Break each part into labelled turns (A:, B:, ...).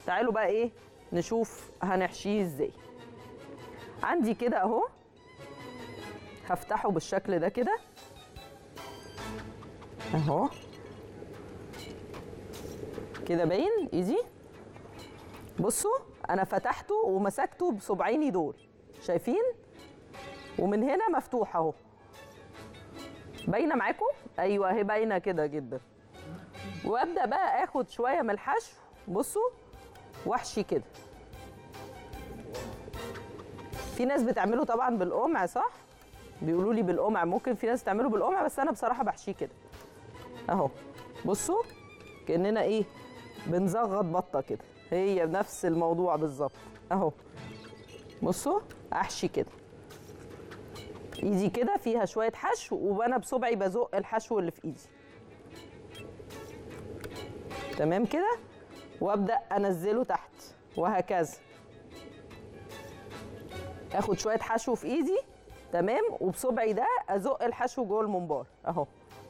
A: تعالوا بقى ايه نشوف هنحشيه ازاي عندي كده اهو هفتحه بالشكل ده كده اهو كده باين ايزي بصوا انا فتحته ومسكته بصبعيني دول شايفين ومن هنا مفتوح اهو باينه معاكم ايوه اهي باينه كده جدا وابدا بقى اخد شويه من الحشو بصوا واحشي كده في ناس بتعمله طبعا بالقمع صح بيقولوا لي بالقمع ممكن في ناس تعمله بالقمع بس انا بصراحه بحشيه كده اهو بصوا كاننا ايه بنزغط بطه كده هي نفس الموضوع بالظبط اهو بصوا احشي كده ايدي كده فيها شويه حشو وانا بصبعي بزق الحشو اللي في ايدي تمام كده وابدا انزله تحت وهكذا اخد شويه حشو في ايدي تمام وبصبعي ده ازق الحشو جوه الممبار اهو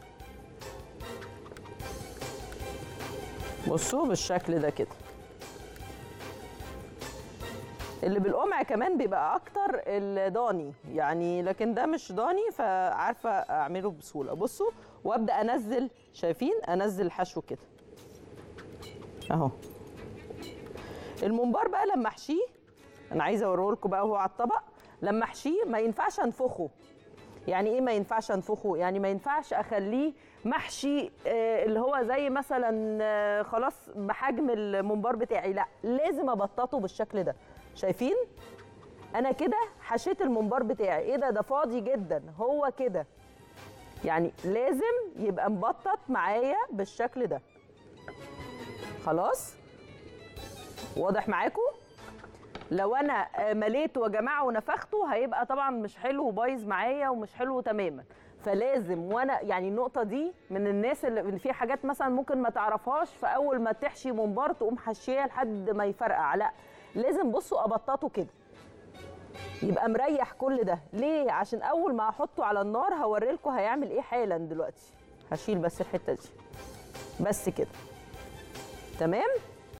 A: بصوا بالشكل ده كده اللي بالقمع كمان بيبقى اكتر الضاني يعني لكن ده مش ضاني فعارفه اعمله بسهوله بصوا وابدا انزل شايفين انزل الحشو كده اهو الممبار بقى لما احشيه انا عايزه اوريه لكم بقى وهو على الطبق لما احشيه ما ينفعش انفخه يعني ايه ما ينفعش انفخه يعني ما ينفعش اخليه محشي آه، اللي هو زي مثلا آه، خلاص بحجم الممبار بتاعي لا لازم ابططه بالشكل ده شايفين انا كده حشيت الممبار بتاعي ايه ده ده فاضي جدا هو كده يعني لازم يبقى مبطط معايا بالشكل ده خلاص واضح معاكم لو انا آه، مليته يا جماعه ونفخته هيبقى طبعا مش حلو وبايظ معايا ومش حلو تماما فلازم وانا يعني النقطه دي من الناس اللي اللي في حاجات مثلا ممكن ما تعرفهاش فاول ما تحشي ممبار تقوم حشيه لحد ما يفرقع لا لازم بصوا ابططه كده يبقى مريح كل ده ليه عشان اول ما احطه على النار هوري لكم هيعمل ايه حالا دلوقتي هشيل بس الحته دي بس كده تمام